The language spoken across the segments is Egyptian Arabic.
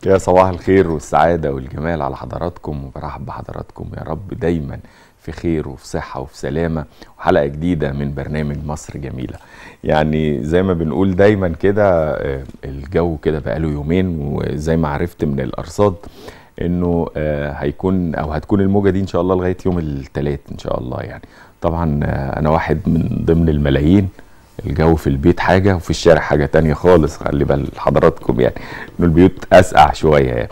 يا صباح الخير والسعادة والجمال على حضراتكم وبرحب بحضراتكم يا رب دايما في خير وفي صحة وفي سلامة وحلقة جديدة من برنامج مصر جميلة يعني زي ما بنقول دايما كده آه، الجو كده بقاله يومين وزي ما عرفت من الأرصاد انه آه، هيكون او هتكون الموجة دي ان شاء الله لغاية يوم الثلاث ان شاء الله يعني طبعا آه، انا واحد من ضمن الملايين الجو في البيت حاجة وفي الشارع حاجة تانية خالص خلي بال حضراتكم يعني انه البيوت اسقع شوية يعني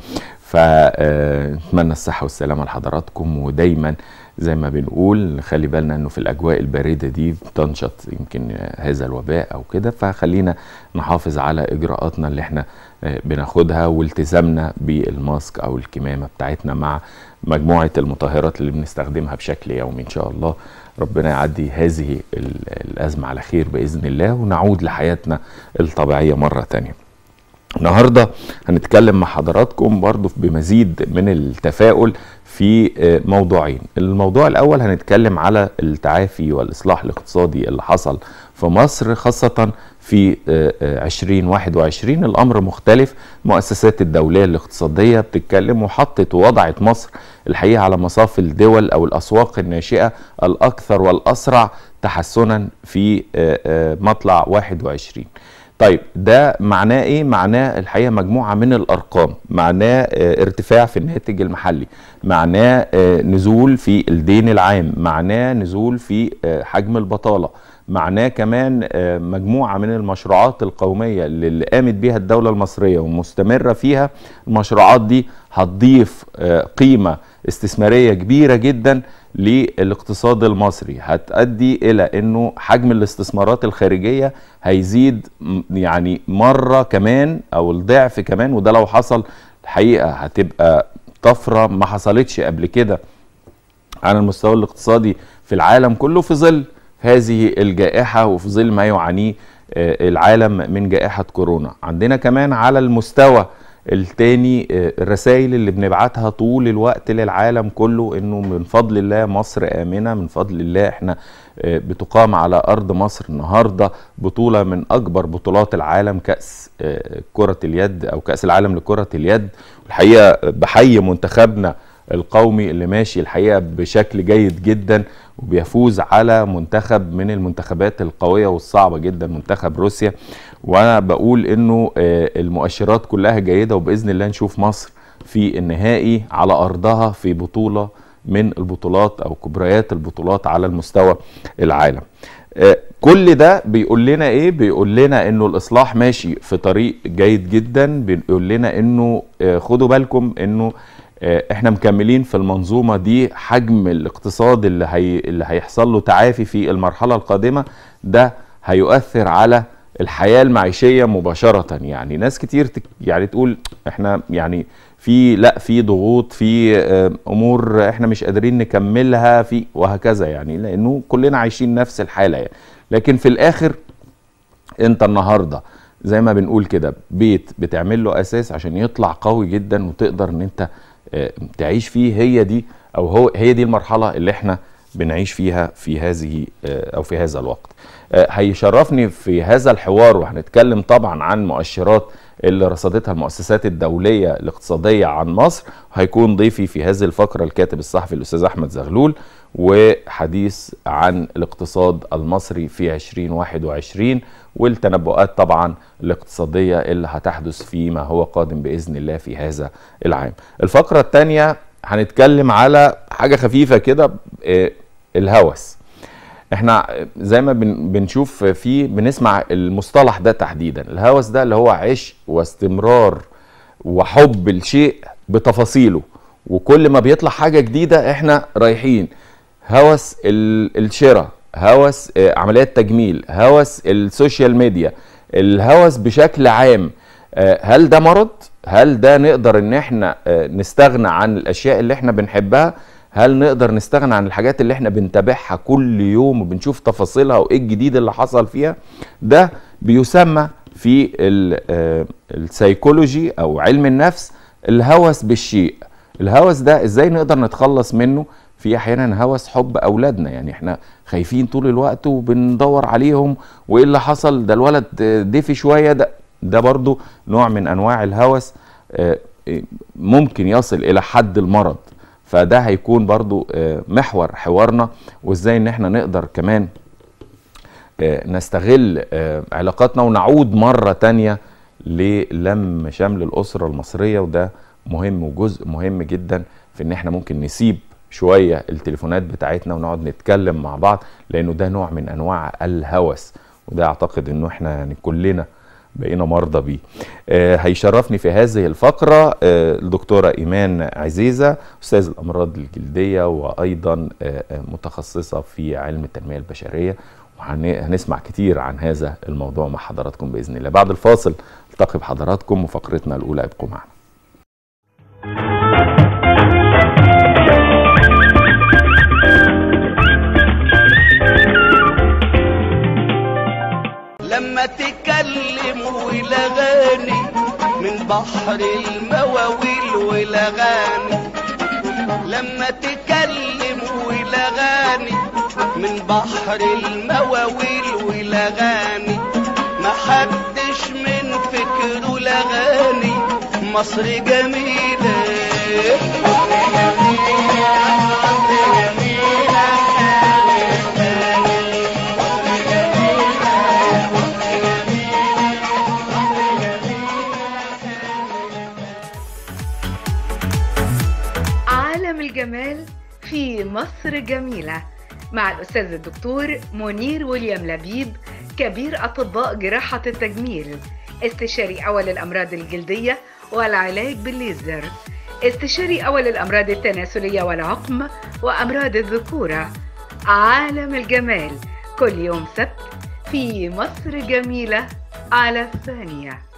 فنتمنى الصحة والسلامة لحضراتكم ودايما زي ما بنقول خلي بالنا انه في الاجواء الباردة دي بتنشط يمكن هذا الوباء او كده فخلينا نحافظ على اجراءاتنا اللي احنا آه، بناخدها والتزامنا بالماسك او الكمامة بتاعتنا مع مجموعة المطهرات اللي بنستخدمها بشكل يومي ان شاء الله ربنا يعدي هذه ال- الأزمة على خير بإذن الله ونعود لحياتنا الطبيعية مرة تانية النهاردة هنتكلم مع حضراتكم برضو بمزيد من التفاؤل في آه، موضوعين الموضوع الأول هنتكلم على التعافي والإصلاح الاقتصادي اللي حصل في مصر خاصة في آه، آه، 2021 الأمر مختلف مؤسسات الدولية الاقتصادية بتتكلم وحطت ووضعت مصر الحقيقة على مصاف الدول أو الأسواق الناشئة الأكثر والأسرع تحسنا في آه، آه، مطلع 21 طيب ده معناه ايه؟ معناه الحقيقه مجموعه من الارقام، معناه آه، ارتفاع في الناتج المحلي، معناه آه، نزول في الدين العام، معناه نزول في آه، حجم البطاله، معناه كمان آه، مجموعه من المشروعات القوميه اللي اللي قامت بيها الدوله المصريه ومستمره فيها، المشروعات دي هتضيف آه، قيمه استثماريه كبيره جدا للاقتصاد المصري هتؤدي الى انه حجم الاستثمارات الخارجيه هيزيد م- يعني مره كمان او الضعف كمان وده لو حصل الحقيقه هتبقى طفره ما حصلتش قبل كده على المستوى الاقتصادي في العالم كله في ظل هذه الجائحة وفي ظل ما يعانيه آه، العالم من جائحة كورونا عندنا كمان على المستوى التاني آه، الرسائل اللي بنبعتها طول الوقت للعالم كله انه من فضل الله مصر آمنة من فضل الله احنا آه، بتقام على ارض مصر النهارده بطولة من اكبر بطولات العالم كأس آه، كرة اليد او كأس العالم لكرة اليد الحقيقة بحيي منتخبنا القومي اللي ماشي الحقيقه بشكل جيد جدا وبيفوز على منتخب من المنتخبات القويه والصعبه جدا منتخب روسيا وانا بقول انه آه، المؤشرات كلها جيده وباذن الله نشوف مصر في النهائي على ارضها في بطوله من البطولات او كبريات البطولات على المستوى العالم آه، كل ده بيقول لنا ايه بيقول لنا انه الاصلاح ماشي في طريق جيد جدا بيقول لنا انه آه، خدوا بالكم انه آه، احنا مكملين في المنظومه دي حجم الاقتصاد اللي هي اللي هيحصل له تعافي في المرحله القادمه ده هيؤثر على الحياه المعيشيه مباشره يعني ناس كتير تك يعني تقول احنا يعني في لا في ضغوط في آه، امور احنا مش قادرين نكملها في وهكذا يعني لانه كلنا عايشين نفس الحاله يعني لكن في الاخر انت النهارده زي ما بنقول كده بيت بتعمل له اساس عشان يطلع قوي جدا وتقدر ان انت آه، تعيش فيه هي دي او هو هي دي المرحله اللي احنا بنعيش فيها في هذه آه، او في هذا الوقت آه، هيشرفني في هذا الحوار وهنتكلم طبعا عن مؤشرات اللي رصدتها المؤسسات الدولية الاقتصادية عن مصر هيكون ضيفي في هذه الفقرة الكاتب الصحفي الأستاذ أحمد زغلول وحديث عن الاقتصاد المصري في 2021 والتنبؤات طبعا الاقتصادية اللي هتحدث فيما هو قادم بإذن الله في هذا العام الفقرة الثانية هنتكلم على حاجة خفيفة كده آه، الهوس احنا زي ما بن بنشوف في بنسمع المصطلح ده تحديدا الهوس ده اللي هو عشق واستمرار وحب الشيء بتفاصيله وكل ما بيطلع حاجة جديدة احنا رايحين هوس ال- الشراء هوس آه، عمليات تجميل هوس السوشيال ميديا الهوس بشكل عام آه، هل ده مرض هل ده نقدر ان احنا آه، نستغنى عن الاشياء اللي احنا بنحبها هل نقدر نستغنى عن الحاجات اللي احنا بنتابعها كل يوم وبنشوف تفاصيلها وايه الجديد اللي حصل فيها ده بيسمى في ال- آه، السيكولوجي او علم النفس الهوس بالشيء الهوس ده ازاي نقدر نتخلص منه في احيانا هوس حب اولادنا يعني احنا خايفين طول الوقت وبندور عليهم وايه اللي حصل ده الولد دفي شويه ده ده برضو نوع من انواع الهوس آه، ممكن يصل الى حد المرض فده هيكون برضو محور حوارنا وازاي ان احنا نقدر كمان نستغل علاقاتنا ونعود مرة تانية للم شمل الأسرة المصرية وده مهم وجزء مهم جدا في ان احنا ممكن نسيب شوية التليفونات بتاعتنا ونقعد نتكلم مع بعض لانه ده نوع من انواع الهوس وده اعتقد انه احنا يعني كلنا بقينا مرضى بيه آه هيشرفني في هذه الفقرة آه الدكتورة إيمان عزيزة أستاذ الأمراض الجلدية وأيضا آه متخصصة في علم التنمية البشرية وهنسمع كتير عن هذا الموضوع مع حضراتكم بإذن الله بعد الفاصل التقي بحضراتكم وفقرتنا الأولى ابقوا معنا لما تكلم ولغاني من بحر المواويل ولغاني لما تكلم ولغاني من بحر المواويل ولغاني ما حدش من فكره لغاني مصر جميلة عالم الجمال في مصر جميلة مع الأستاذ الدكتور منير ويليام لبيب كبير أطباء جراحة التجميل استشاري أول الأمراض الجلدية والعلاج بالليزر استشاري أول الأمراض التناسلية والعقم وأمراض الذكورة عالم الجمال كل يوم سبت في مصر جميلة على الثانية